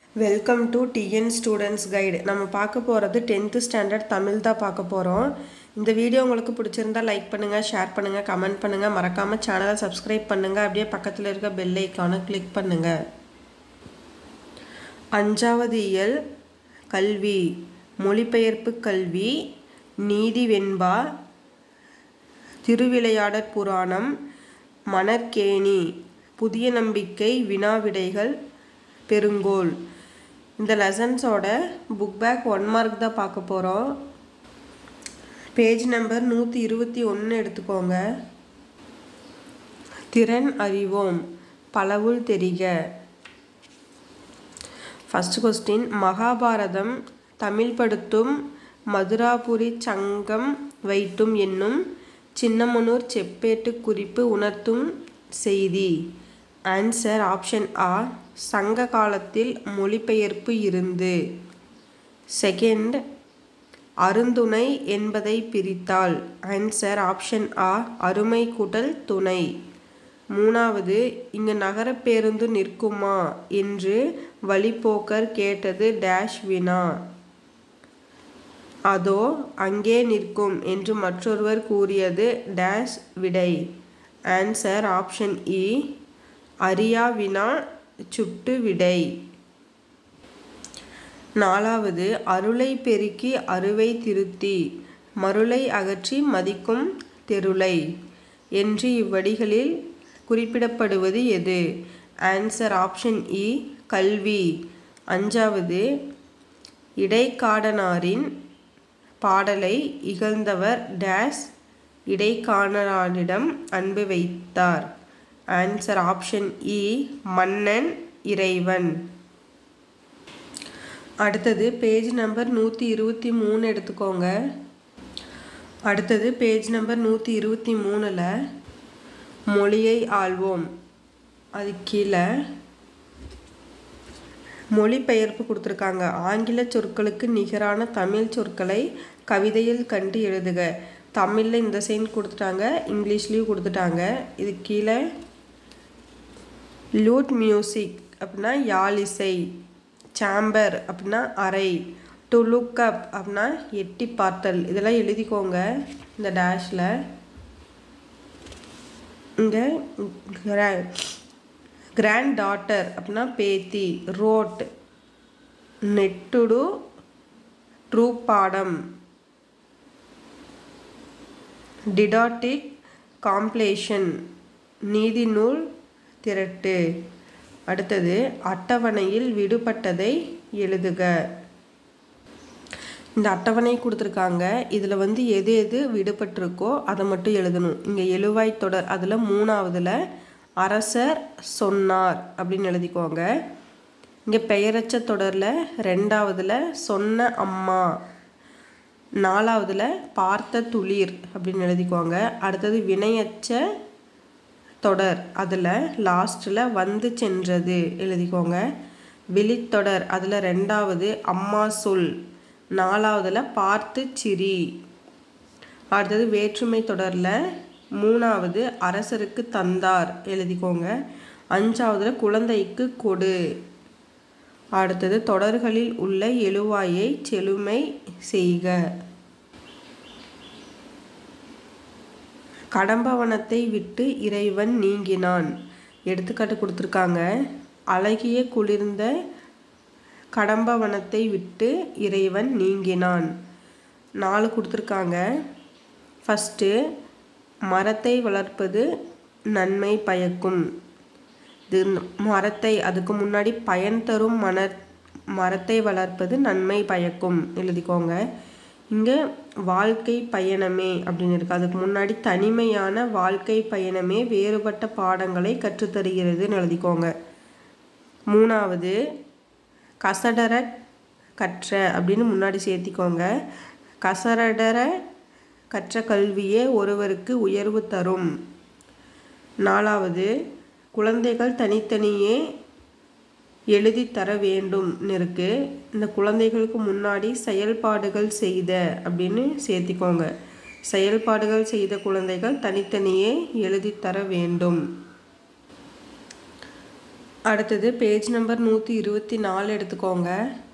welcome to TN students guide நம்ம பார்க்க போகிறது டென்த்து ஸ்டாண்டர்ட் தமிழ் தான் பார்க்க போகிறோம் இந்த வீடியோ உங்களுக்கு பிடிச்சிருந்தா லைக் பண்ணுங்கள் ஷேர் பண்ணுங்கள் கமெண்ட் பண்ணுங்கள் மறக்காமல் சேனலை சப்ஸ்கிரைப் பண்ணுங்கள் அப்படியே பக்கத்தில் இருக்க பெல் ஐக்கானை கிளிக் பண்ணுங்கள் அஞ்சாவது இயல் கல்வி மொழிபெயர்ப்பு கல்வி நீதி வெண்பா திருவிளையாடற் புராணம் மணற்கேணி புதிய நம்பிக்கை வினாவிடைகள் பெருங்கோல் இந்த லெசன்ஸோட புக் பேக் ஒன் மார்க் தான் பார்க்க போகிறோம் பேஜ் நம்பர் நூற்றி இருபத்தி ஒன்று எடுத்துக்கோங்க திறன் அறிவோம் பலவுள் தெரிக ஃபஸ்ட் கொஸ்டின் மகாபாரதம் தமிழ் படுத்தும் மதுராபுரி சங்கம் வைட்டும் என்னும் சின்னமனூர் செப்பேட்டு குறிப்பு உணர்த்தும் செய்தி ஆன்சர் ஆப்ஷன் ஆ சங்க காலத்தில் மொழிபெயர்ப்பு இருந்து செகண்ட் அருந்துணை என்பதை பிரித்தால் ஆன்சர் ஆப்ஷன் ஆ அருமை கூட்டல் துணை மூணாவது இங்கு நகர பேருந்து நிற்குமா என்று வழிப்போக்கர் கேட்டது டேஷ் வினா அதோ அங்கே நிற்கும் என்று மற்றொருவர் கூறியது டேஷ் விடை ஆன்சர் ஆப்ஷன் இ அரியா வினா சுட்டு விடை நாலாவது அருளை பெருக்கி அருவை திருத்தி மருளை அகற்றி மதிக்கும் தெருளை என்று இவ்வடிகளில் குறிப்பிடப்படுவது எது ஆன்சர் ஆப்ஷன் இ கல்வி அஞ்சாவது இடைக்காடனாரின் பாடலை இகழ்ந்தவர் டேஸ் இடைக்காடனாரிடம் அன்பு வைத்தார் ஆன்சர் ஆப்ஷன் இ மன்னன் இறைவன் அடுத்தது பேஜ் நம்பர் நூற்றி இருபத்தி மூணு எடுத்துக்கோங்க அடுத்தது பேஜ் நம்பர் நூற்றி இருபத்தி மூணில் மொழியை ஆள்வோம் அது கீழே மொழிபெயர்ப்பு கொடுத்துருக்காங்க ஆங்கில சொற்களுக்கு நிகரான தமிழ் சொற்களை கவிதையில் கண்டு எழுதுக தமிழில் இந்த சைன் கொடுத்துட்டாங்க இங்கிலீஷ்லேயும் கொடுத்துட்டாங்க இது கீழே லூட் மியூசிக் அப்படின்னா யாழிசை சாம்பர் அப்படின்னா அறை டு லுக் அப் அப்படின்னா எட்டி பார்த்தல் இதெல்லாம் எழுதிக்கோங்க இந்த டேஷில் இங்கே கிராண்ட் டாட்டர் அப்படின்னா பேத்தி ரோட் நெட்டுடு ட்ரூ பாடம் டிடாட்டிக் காம்ப்ளேஷன் நீதி நூல் திரட்டு அடுத்தது அட்டவணையில் விடுபட்டதை எழுதுக இந்த அட்டவணை கொடுத்துருக்காங்க இதில் வந்து எது எது விடுபட்டிருக்கோ அதை மட்டும் எழுதணும் இங்கே எழுவாய் தொடர் அதில் மூணாவதில் அரசர் சொன்னார் அப்படின்னு எழுதிக்கோங்க இங்கே பெயரச்ச தொடரில் ரெண்டாவதில் சொன்ன அம்மா நாலாவதில் பார்த்த துளிர் அப்படின்னு எழுதிக்கோங்க அடுத்தது வினையச்ச தொடர் அதில் லாஸ்ட்டில் வந்து சென்றது எழுதிக்கோங்க விழித்தொடர் அதில் ரெண்டாவது அம்மா சொல் நாலாவதில் பார்த்து சிரி அடுத்தது வேற்றுமை தொடரில் மூணாவது அரசருக்கு தந்தார் எழுதிக்கோங்க அஞ்சாவதில் குழந்தைக்கு கொடு அடுத்தது தொடர்களில் உள்ள எழுவாயை செழுமை செய்க கடம்பவனத்தை விட்டு இறைவன் நீங்கினான் எடுத்துக்காட்டு கொடுத்துருக்காங்க அழகிய குளிர்ந்த கடம்பவனத்தை விட்டு இறைவன் நீங்கினான் நாலு கொடுத்துருக்காங்க ஃபஸ்ட்டு மரத்தை வளர்ப்பது நன்மை பயக்கும் இது மரத்தை அதுக்கு முன்னாடி பயன் தரும் மன மரத்தை வளர்ப்பது நன்மை பயக்கும் எழுதிக்கோங்க இங்கே வாழ்க்கை பயணமே அப்படின்னு இருக்கு அதுக்கு முன்னாடி தனிமையான வாழ்க்கை பயணமே வேறுபட்ட பாடங்களை கற்றுத்தருகிறதுன்னு எழுதிக்கோங்க மூணாவது கசடர கற்ற அப்படின்னு முன்னாடி சேர்த்திக்கோங்க கசரடர கற்ற கல்வியே ஒருவருக்கு உயர்வு தரும் நாலாவது குழந்தைகள் தனித்தனியே எழுதி தர வேண்டும்னு இருக்கு இந்த குழந்தைகளுக்கு முன்னாடி செயல்பாடுகள் செய்த அப்படின்னு சேர்த்திக்கோங்க செயல்பாடுகள் செய்த குழந்தைகள் தனித்தனியே எழுதி தர வேண்டும் அடுத்தது பேஜ் நம்பர் நூற்றி இருபத்தி நாலு எடுத்துக்கோங்க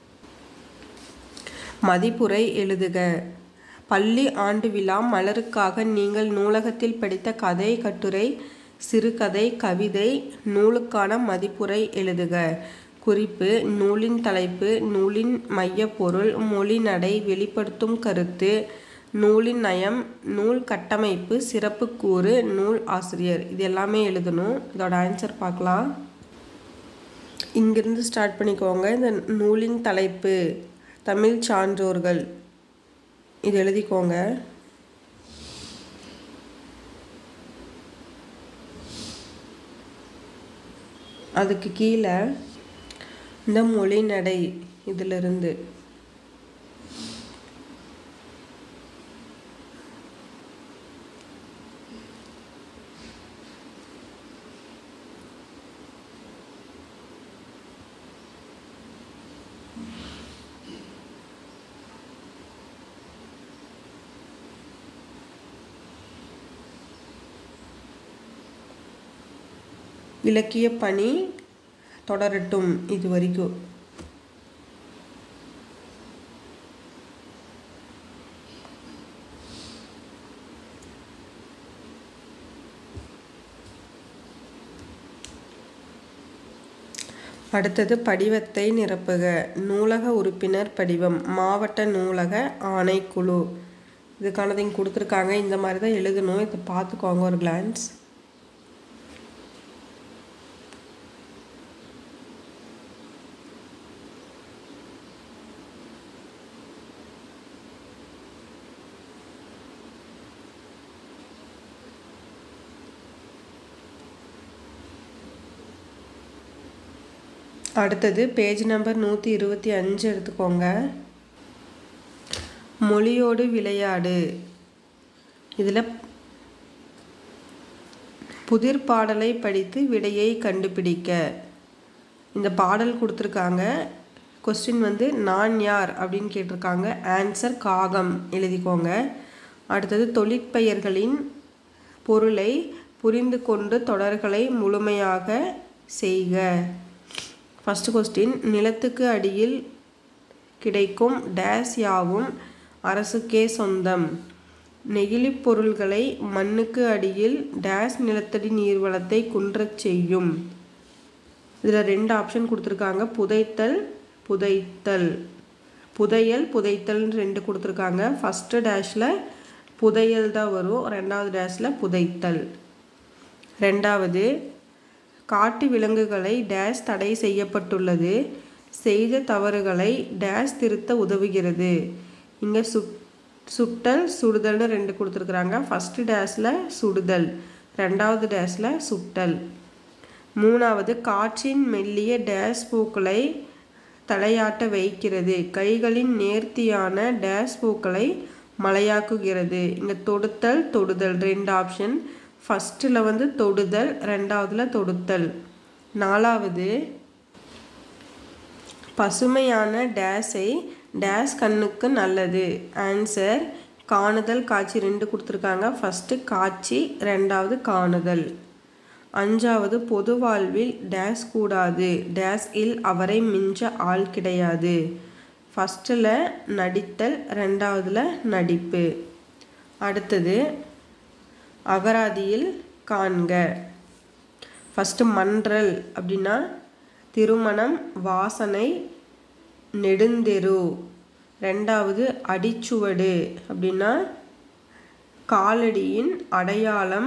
மதிப்புரை எழுதுக பள்ளி ஆண்டு விழா மலருக்காக நீங்கள் நூலகத்தில் படித்த கதை கட்டுரை சிறுகதை கவிதை நூலுக்கான மதிப்புரை எழுதுக குறிப்பு நூலின் தலைப்பு நூலின் மையப்பொருள் மொழி நடை வெளிப்படுத்தும் கருத்து நூலின் நயம் நூல் கட்டமைப்பு சிறப்பு கூறு நூல் ஆசிரியர் இது எல்லாமே எழுதணும் இதோட ஆன்சர் பார்க்கலாம் இங்கிருந்து ஸ்டார்ட் பண்ணிக்கோங்க இந்த நூலின் தலைப்பு தமிழ் சான்றோர்கள் இது எழுதிக்கோங்க அதுக்கு கீழே இந்த மொழி நடை இதிலிருந்து இலக்கிய பணி தொடரட்டும் இது வரைக்கும் அடுத்தது படிவத்தை நிரப்புக நூலக உறுப்பினர் படிவம் மாவட்ட நூலக ஆணைக்குழு இதுக்கானது இங்கே கொடுத்துருக்காங்க இந்த மாதிரி தான் எழுதணும் இதை பார்த்துக்கோங்க ஒரு கிளான்ஸ் அடுத்தது பேஜ் நம்பர் நூற்றி இருபத்தி அஞ்சு எடுத்துக்கோங்க மொழியோடு விளையாடு இதில் புதிர் பாடலை படித்து விடையை கண்டுபிடிக்க இந்த பாடல் கொடுத்துருக்காங்க கொஸ்டின் வந்து நான் யார் அப்படின்னு கேட்டிருக்காங்க ஆன்சர் காகம் எழுதிக்கோங்க அடுத்தது தொழிற்பெயர்களின் பொருளை புரிந்து கொண்டு தொடர்களை முழுமையாக செய்க ஃபஸ்ட்டு கொஸ்டின் நிலத்துக்கு அடியில் கிடைக்கும் டேஸ் யாவும் அரசுக்கே சொந்தம் நெகிழிப் பொருள்களை மண்ணுக்கு அடியில் டேஸ் நிலத்தடி நீர்வளத்தை குன்றச் செய்யும் இதில் ரெண்டு ஆப்ஷன் கொடுத்துருக்காங்க புதைத்தல் புதைத்தல் புதையல் புதைத்தல்னு ரெண்டு கொடுத்துருக்காங்க ஃபஸ்ட்டு டேஷில் புதையல் தான் வரும் ரெண்டாவது டேஷில் புதைத்தல் ரெண்டாவது காட்டு விலங்குகளை டேஷ் தடை செய்யப்பட்டுள்ளது செய்த தவறுகளை டேஷ் திருத்த உதவுகிறது இங்கே சுட் சுட்டல் சுடுதல்னு ரெண்டு கொடுத்துருக்குறாங்க ஃபஸ்ட்டு டேஷில் சுடுதல் ரெண்டாவது டேஷில் சுட்டல் மூணாவது காற்றின் மெல்லிய டேஷ் பூக்களை தலையாட்ட வைக்கிறது கைகளின் நேர்த்தியான டேஷ் பூக்களை மலையாக்குகிறது இங்கே தொடுத்தல் தொடுதல் ரெண்டு ஆப்ஷன் ஃபஸ்ட்டில் வந்து தொடுதல் ரெண்டாவதுல தொடுத்தல் நாலாவது பசுமையான டேஸை டேஸ் கண்ணுக்கு நல்லது ஆன்சர் காணுதல் காட்சி ரெண்டு கொடுத்துருக்காங்க ஃபஸ்ட்டு காட்சி ரெண்டாவது காணுதல் அஞ்சாவது பொது வாழ்வில் டேஸ் கூடாது டேஸ் இல் அவரை மிஞ்ச ஆள் கிடையாது ஃபஸ்ட்டில் நடித்தல் ரெண்டாவதில் நடிப்பு அடுத்தது அகராதியில் காண்க ஃபஸ்ட்டு மன்றல் அப்படின்னா திருமணம் வாசனை நெடுந்தெரு ரெண்டாவது அடிச்சுவடு அப்படின்னா காலடியின் அடையாளம்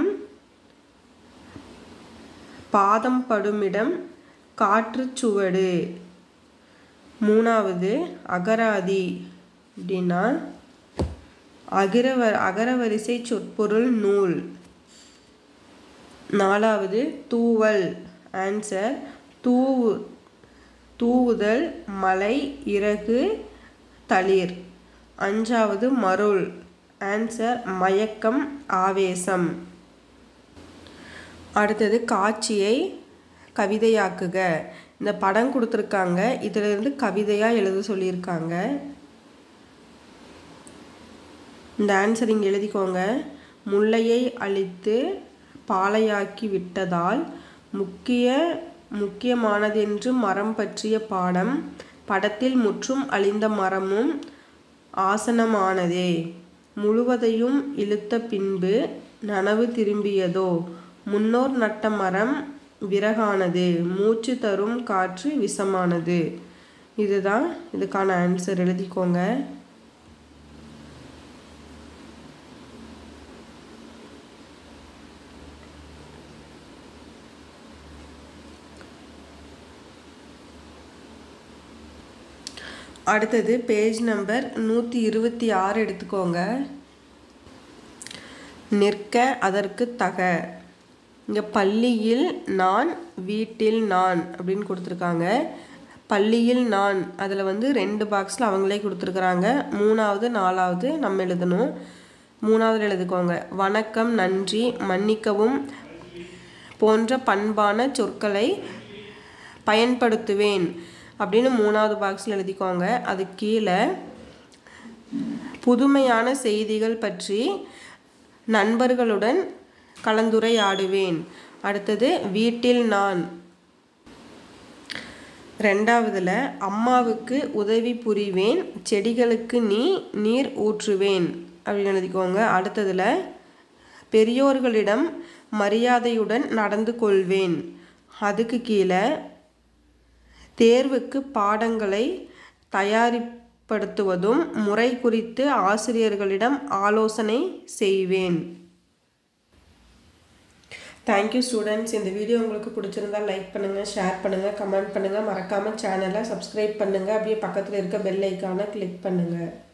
பாதம் படுமிடம் காற்றுச்சுவடு மூணாவது அகராதி அப்படின்னா அகிரவ அகரவரிசை சொற்பொருள் நூல் நாலாவது தூவல் ஆன்சர் தூவு தூவுதல் மலை இறகு தளிர் அஞ்சாவது மருள் ஆன்சர் மயக்கம் ஆவேசம் அடுத்தது காட்சியை கவிதையாக்குக இந்த படம் கொடுத்துருக்காங்க இதிலிருந்து கவிதையாக எழுத சொல்லியிருக்காங்க இந்த ஆன்சர் இங்கே எழுதிக்கோங்க முல்லையை அழித்து பாலையாக்கி விட்டதால் முக்கிய முக்கியமானதென்று மரம் பற்றிய பாடம் படத்தில் முற்றும் அழிந்த மரமும் ஆசனமானதே முழுவதையும் இழுத்த பின்பு நனவு திரும்பியதோ முன்னோர் நட்ட மரம் விறகானது மூச்சு தரும் காற்று விஷமானது இதுதான் இதுக்கான ஆன்சர் எழுதிக்கோங்க அடுத்தது பேஜ் நம்பர் நூற்றி இருபத்தி ஆறு எடுத்துக்கோங்க நிற்க அதற்கு தக இங்கே பள்ளியில் நான் வீட்டில் நான் அப்படின்னு கொடுத்துருக்காங்க பள்ளியில் நான் அதில் வந்து ரெண்டு பாக்ஸில் அவங்களே கொடுத்துருக்குறாங்க மூணாவது நாலாவது நம்ம எழுதணும் மூணாவது எழுதிக்கோங்க வணக்கம் நன்றி மன்னிக்கவும் போன்ற பண்பான சொற்களை பயன்படுத்துவேன் அப்படின்னு மூணாவது பாக்ஸில் எழுதிக்கோங்க அது கீழே புதுமையான செய்திகள் பற்றி நண்பர்களுடன் கலந்துரையாடுவேன் அடுத்தது வீட்டில் நான் ரெண்டாவதுல அம்மாவுக்கு உதவி புரிவேன் செடிகளுக்கு நீ நீர் ஊற்றுவேன் அப்படின்னு எழுதிக்கோங்க அடுத்ததுல பெரியோர்களிடம் மரியாதையுடன் நடந்து கொள்வேன் அதுக்கு கீழே தேர்வுக்கு பாடங்களை தயாரிப்படுத்துவதும் முறை குறித்து ஆசிரியர்களிடம் ஆலோசனை செய்வேன் தேங்க்யூ ஸ்டூடெண்ட்ஸ் இந்த வீடியோ உங்களுக்கு பிடிச்சிருந்தா லைக் பண்ணுங்கள் ஷேர் பண்ணுங்கள் கமெண்ட் பண்ணுங்கள் மறக்காமல் சேனலை சப்ஸ்கிரைப் பண்ணுங்கள் அப்படியே பக்கத்தில் இருக்க பெல் ஐக்கானை கிளிக் பண்ணுங்கள்